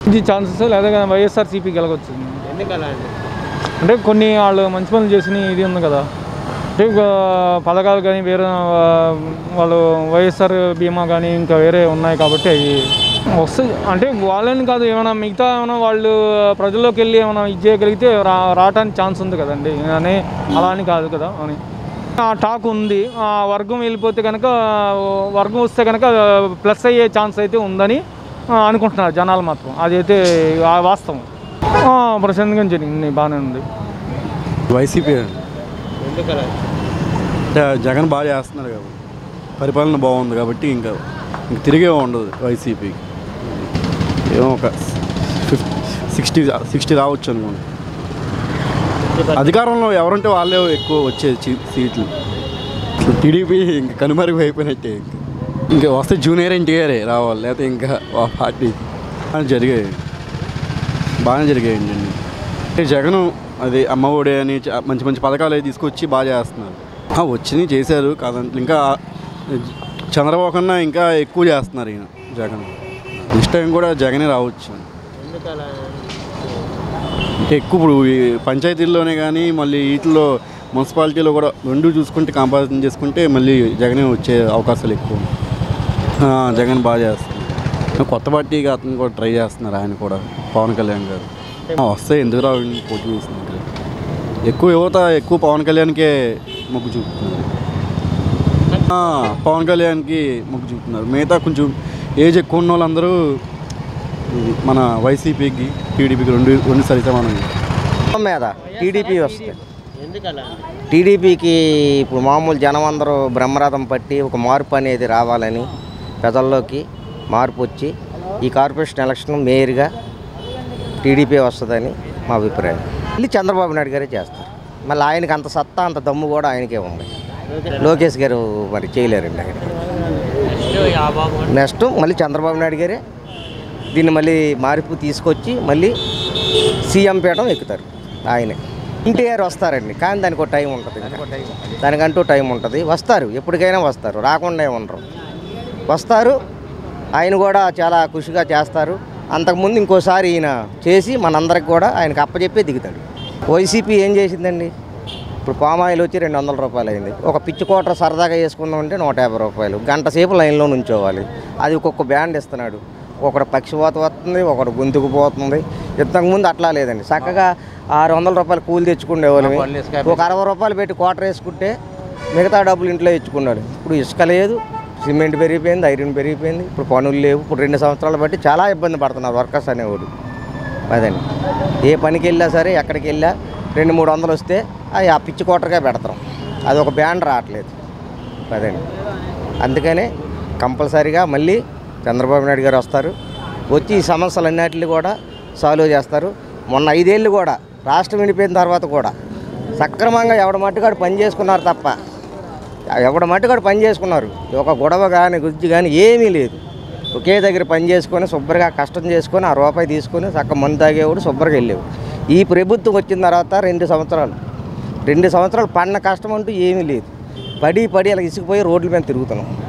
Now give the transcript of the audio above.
ఇది ఛాన్సెస్ లేదా వైఎస్ఆర్సీపీ గెలవచ్చు ఎందుకలా అండి అంటే కొన్ని వాళ్ళు మంచి పనులు చేసిన ఇది ఉంది కదా అంటే ఇక పథకాలు కానీ వేరే ఆ, వాళ్ళు వైఎస్ఆర్ బీమా కానీ ఇంకా వేరే ఉన్నాయి కాబట్టి అవి వస్తాయి అంటే వాళ్ళని కాదు ఏమైనా మిగతా ఏమైనా వాళ్ళు ప్రజల్లోకి వెళ్ళి ఏమైనా ఇది చేయగలిగితే రా రావడానికి ఛాన్స్ ఉంది కదండి అని అలా అని కాదు కదా అని ఆ టాక్ ఉంది ఆ వర్గం వెళ్ళిపోతే కనుక వర్గం వస్తే కనుక ప్లస్ అయ్యే ఛాన్స్ అయితే ఉందని ఆ, అనుకుంటున్నారు జనాలు మాత్రం అదైతే ఆ వాస్తవం ఆ, ప్రశాంతంగా జరిగింది బాగానే ఉంది వైసీపీ అండి. ఎందుకలా అంటే జగన్ బాగా చేస్తున్నారు కాబట్టి పరిపాలన బాగుంది కాబట్టి ఇంకా ఇంక తిరిగే ఉండదు వైసీపీకి ఏమో ఒక ఫిఫ్టీ సిక్స్టీ సిక్స్టీ రావచ్చు అనుకోండి అధికారంలో ఎవరుంటే వాళ్ళే ఎక్కువ వచ్చేది చి- సీట్లు టీడీపీ ఇంక కనుమరుగు అయిపోయినట్టే ఇంక ఇంకా వస్తే జూనియర్ ఎన్టీఆరే రావాలి లేకపోతే ఇంకా ఆ పార్టీ అని జరిగాయి బాగానే జరిగాయండి అన్ని అంటే జగన్ అది అమ్మఒడి అని చ- మంచి మంచి పథకాలు అవి తీసుకొచ్చి బాగా చేస్తున్నారు ఆ, వచ్చినాయి చేశారు కాదంటే ఇంకా చంద్రబాబు కన్నా ఇంకా ఎక్కువ చేస్తున్నారు ఈయన జగన్ నెక్స్ట్ టైం కూడా జగనే రావచ్చు ఎందుకలా అంటే ఎక్కువ ఇప్పుడు ఈ పంచాయతీల్లోనే కానీ మళ్ళీ వీటిలో మున్సిపాలిటీలో కూడా రెండు చూసుకుంటే కాంపారిజన్ చేసుకుంటే మళ్ళీ జగనే వచ్చే అవకాశాలు ఎక్కువ ఆ, జగన్ బాగా చేస్తున్నారు కొత్త పార్టీగా అతను కూడా ట్రై చేస్తున్నారు ఆయన కూడా పవన్ కళ్యాణ్ గారు ఆ, వస్తాయి ఎందుకు రావు పోటీ చేస్తున్నారు ఎక్కువ యువత ఎక్కువ పవన్ కళ్యాణ్కే మొగ్గు చూపుతున్నారు ఆ, పవన్ కళ్యాణ్కి మొగ్గు చూపుతున్నారు మిగతా కొంచెం ఏజ్ ఎక్కువ ఉన్న వాళ్ళందరూ ఇది మన వైసీపీకి టీడీపీకి రెండు రెండు సరిసమానం మీద టీడీపీ వస్తుంది ఎందుకలా అండి టీడీపీకి ఇప్పుడు మామూలు జనం అందరూ బ్రహ్మరథం పట్టి ఒక మార్పు అనేది రావాలని ప్రజల్లోకి మార్పు వచ్చి ఈ కార్పొరేషన్ ఎలక్షన్ మేయర్గా టీడీపీ వస్తుందని మా అభిప్రాయం మళ్ళీ చంద్రబాబు నాయుడు గారే చేస్తారు మళ్ళీ ఆయనకి అంత సత్తా అంత దమ్ము కూడా ఆయనకే ఉంది లోకేష్ గారు మరి చేయలేరండి ఆయన నెక్స్ట్ మళ్ళీ చంద్రబాబు నాయుడు గారే దీన్ని మళ్ళీ మార్పు తీసుకొచ్చి మళ్ళీ సీఎం పీఠం ఎక్కుతారు ఆయనే ఎన్టీఆర్ వస్తారండి కానీ దానికి ఒక టైం ఉంటుంది ఇంకా. దానికంటూ టైం ఉంటుంది వస్తారు ఎప్పటికైనా వస్తారు రాకుండా ఉండరు వస్తారు ఆయన కూడా చాలా కృషిగా చేస్తారు అంతకుముందు ఇంకోసారి ఈయన చేసి మనందరికి కూడా ఆయనకు అప్పచెప్పే దిగుతాడు వైసీపీ ఏం చేసిందండి ఇప్పుడు పామాయిల్ వచ్చి రెండు వందల రూపాయలు అయింది ఒక పిచ్చి కోటర్ సరదాగా వేసుకుందాం అంటే నూట యాభై రూపాయలు గంట సేపు లైన్లో నుంచోవాలి అది ఒక్కొక్క బ్యాండ్ ఇస్తున్నాడు ఒకడు పక్షివాత వస్తుంది ఒకడు గొంతుకు పోతుంది ఇంతకుముందు అట్లా లేదండి చక్కగా ఆరు వందల రూపాయలు కూలి తెచ్చుకునే వాళ్ళమి ఒక అరవై రూపాయలు పెట్టి కోటర్ వేసుకుంటే మిగతా డబ్బులు ఇంట్లో ఇచ్చుకున్నాడు ఇప్పుడు ఇసుక లేదు సిమెంట్ పెరిగిపోయింది ఐరన్ పెరిగిపోయింది ఇప్పుడు పనులు లేవు ఇప్పుడు రెండు సంవత్సరాలు బట్టి చాలా ఇబ్బంది పడుతున్నారు వర్కర్స్ అనేవాడు అదండి ఏ పనికి వెళ్ళా సరే ఎక్కడికి వెళ్ళా రెండు మూడు వందలు వస్తే అది ఆ పిచ్చి కోటర్గా పెడతాం అది ఒక బ్యాండ్ రావట్లేదు అదండి అందుకనే కంపల్సరీగా మళ్ళీ చంద్రబాబు నాయుడు గారు వస్తారు వచ్చి ఈ సమస్యలన్నిటిని కూడా సాల్వ్ చేస్తారు మొన్న ఐదేళ్ళు కూడా రాష్ట్రం విడిపోయిన తర్వాత కూడా సక్రమంగా ఎవడ మట్టుగాడు పని చేసుకున్నారు తప్ప ఎవడ మట్టుగాడు పని చేసుకున్నారు ఒక గొడవ కానీ గుజ్జు కానీ ఏమీ లేదు ఒకే దగ్గర పని చేసుకొని శుభ్రంగా కష్టం చేసుకొని ఆ రూపాయి తీసుకొని చక్క మందు తాగేవాడు శుభ్రంగా వెళ్ళేవాడు ఈ ప్రభుత్వం వచ్చిన తర్వాత రెండు సంవత్సరాలు రెండు సంవత్సరాలు పడిన కష్టం అంటూ ఏమీ లేదు పడి పడి అలా ఇసుకుపోయి రోడ్ల మీద తిరుగుతున్నాం